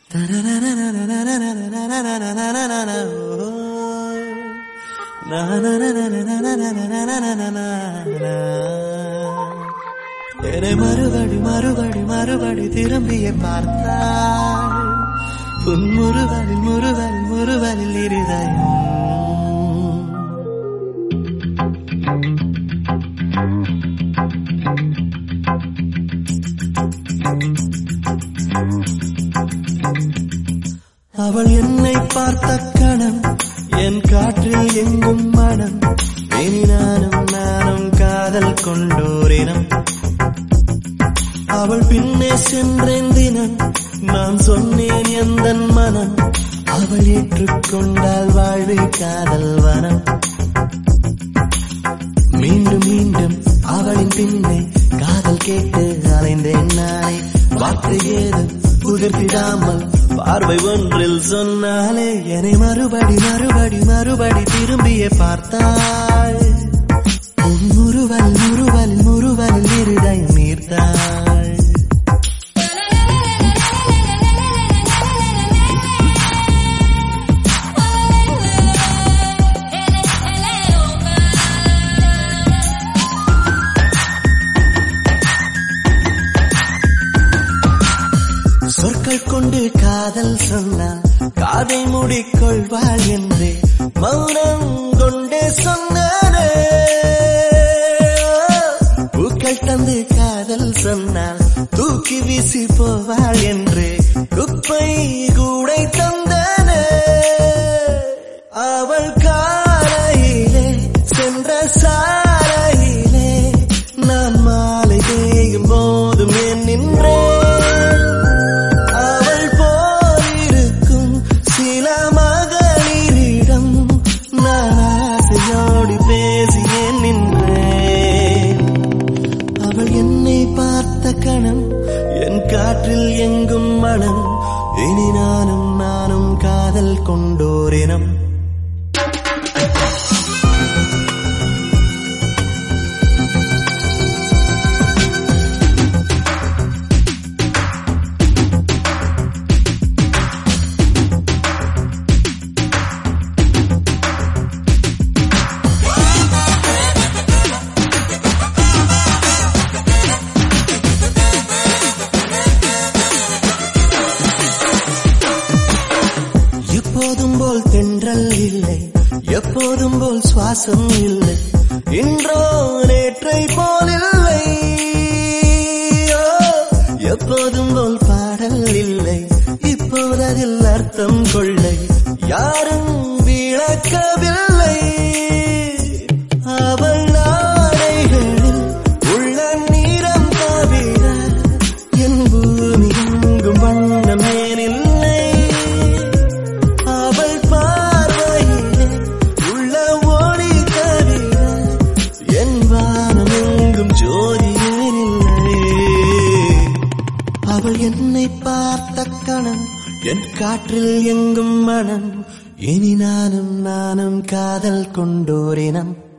என்னை மறுபடி மறுபடி மறுபடி திரும்பிய பார்த்தாள் உன் முறுவலில் முறுவலில் முறுவலில் இருதயம் அவள் என்னை பார்த்த கணம் என் காற்றில் எங்கும் மனம் இனி நானும் நானும் காதல் கொண்டோரினம் அவள் பின்னே சென்றேன் தினம் நான் சொன்னேன் எந்த மனம் அவள் ஏற்றுக்கொண்டால் வாழ்வு காதல் வனம் மீண்டும் மீண்டும் அவளின் பின்னே காதல் கேட்டு அலைந்தேன் நானே வார்த்தை ஏதும் உதிர்த்திடாமல் பார்வை ஒன்றில் சொன்னாலே என்னை மறுபடி மறுபடி மறுபடி திரும்பிய பார்த்தாள் உன் முறுவல் முறுவல் முறுவல் இருதயம் நீர்த்தாள் சொற்கள் கொண்டு காதல் சொன்னால் காதை மூடிக்கொள்வாள் என்றே மௌனம் கொண்டே சொன்னானே பூக்கள் தந்து காதல் சொன்னால் தூக்கி வீசி போவாள் என்றே குப்பை கூடை தந்தானே அவள் காலையிலே சென்ற சாலையிலே நான் மாலை தேயும் போதும் ஏன் நின்றேன் அவள் போலிருக்கும் சில மகளிரிடம் நான் ஆசையோடு பேசியேன் நின்றேன் அவள் என்னை பார்த்த கணம் என் காற்றில் எங்கும் மனம் இனி நானும் நானும் காதல் கொண்டோரினம் எப்போதும் போல் தென்றல் இல்லை எப்போதும் போல் சுவாசம் இல்லை இன்றோ நேற்றை போல் இல்லை ஓ, எப்போதும் போல் பாடல் இல்லை இப்போது அதில் அர்த்தம் கொள்ளை யாரும் விளக்கவில்லை அவள் நாடைகளில் உள்ள நீரம் தவிர என் பூமி எங்கும் வண்ணம் ஏனில்லை அவள் பார்வையிலே உள்ள ஒளி தவிர என் வானம் எங்கும் ஜோதியேனில்லை அவள் என்னை பார்த்த கணம் என் காற்றில் எங்கும் மனம் இனி நானும் நானும் காதல் கொண்டோரினம்